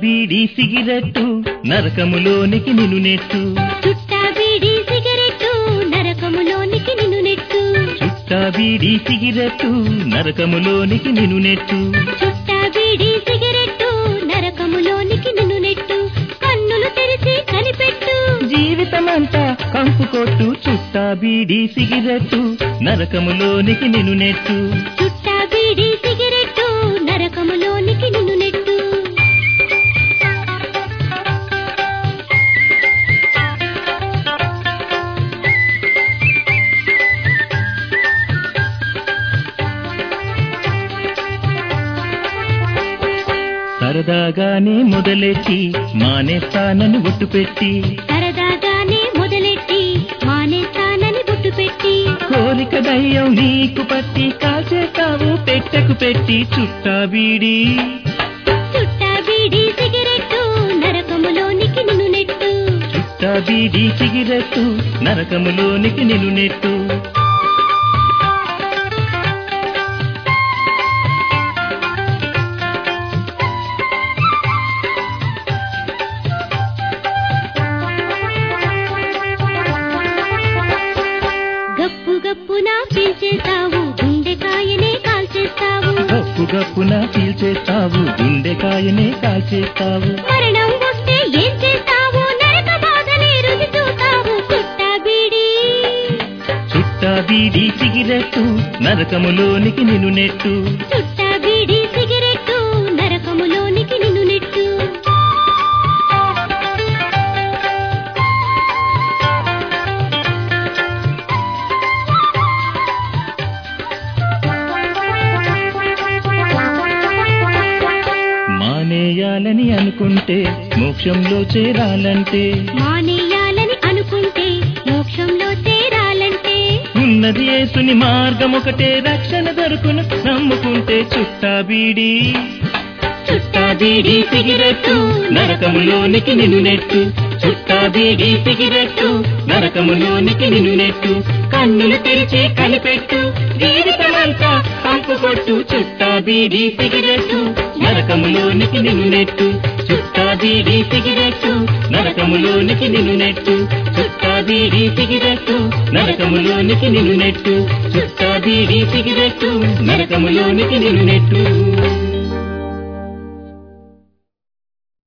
బీడి సిగిరెట్టు నరకములోనికి నిన్ను నెట్టు చుట్టా బీడి సిగరెట్టు నరకములోనికి నిన్ను నెట్టు చుట్టా బీడి సిగిరెట్టు నరకములోనికి నిన్ను నెట్టు చుట్టా బీడి సిగరెట్టు నరకములోనికి నిన్ను నెట్టు కన్నులు తెరిచి కనిపెట్టు జీవితమంతా కంపు కొట్టు చుట్టా బీడి సిగిరెట్టు నరకములోనికి నిన్ను నెట్టు చుట్టా బీడి సిగరెట్టు నరకములోనికి నిన్ను నెట్టు సరదాగానే మొదలెట్టి మానేస్తానని ఒట్టు పెట్టి సరదాగానే మొదలెట్టి మానేస్తానని బొట్టు పెట్టి కోరిక దయ్యం నీకు పట్టి కాచేస్తావు పెట్టకు పెట్టి చుట్టా బీడి చుట్టా బీడి సిగరెట్టు నరకములోనికి నిన్ను నెట్టు చుట్టా బీడి సిగిరెట్టు నరకములోనికి నిన్ను నెట్టు గప్పు గప్పున పీల్చేస్తావు గుండెకాయనే కాల్చేస్తావు గప్పు గప్పున పీల్చేస్తావు గుండెకాయనే కాల్చేస్తావు మరణం వస్తే ఏం చేస్తావు నరక బాధనే రుచి చూస్తావు చుట్టా బీడి చుట్టా బీడి సిగిరెట్టు నరకములోనికి నిన్ను నెట్టు చుట్టా బీడి సిగరెట్టు నరకములోనికి నిన్ను నెట్టు మానేయాలని అనుకుంటే మోక్షంలో చేరాలంటే మానేయాలని అనుకుంటే మోక్షంలో చేరాలంటే ఉన్నది యేసుని మార్గం ఒకటే రక్షణ దొరుకును నమ్ముకుంటే చుట్టా బీడి చుట్టా బీడి సిగిరెట్టు నరకములోనికి నిన్ను నెట్టు చుట్టా బీడి సిగిరెట్టు నరకములోనికి నిన్ను నెట్టు కన్నులు తెరిచి కనిపెట్టు జీవితమంతా కంపు కొట్టు చుట్టా బీడి సిగిరెట్టు నరకములోనికి నిన్ను నెట్టు చుట్టా బీడి సిగిరెట్టు నరకములోనికి నిన్ను నెట్టు చుట్టా బీడి సిగిరెట్టు నరకములోనికి నిన్ను నెట్టు చుట్టా బీడి సిగిరెట్టు నరకములోనికి నిన్ను నెట్టు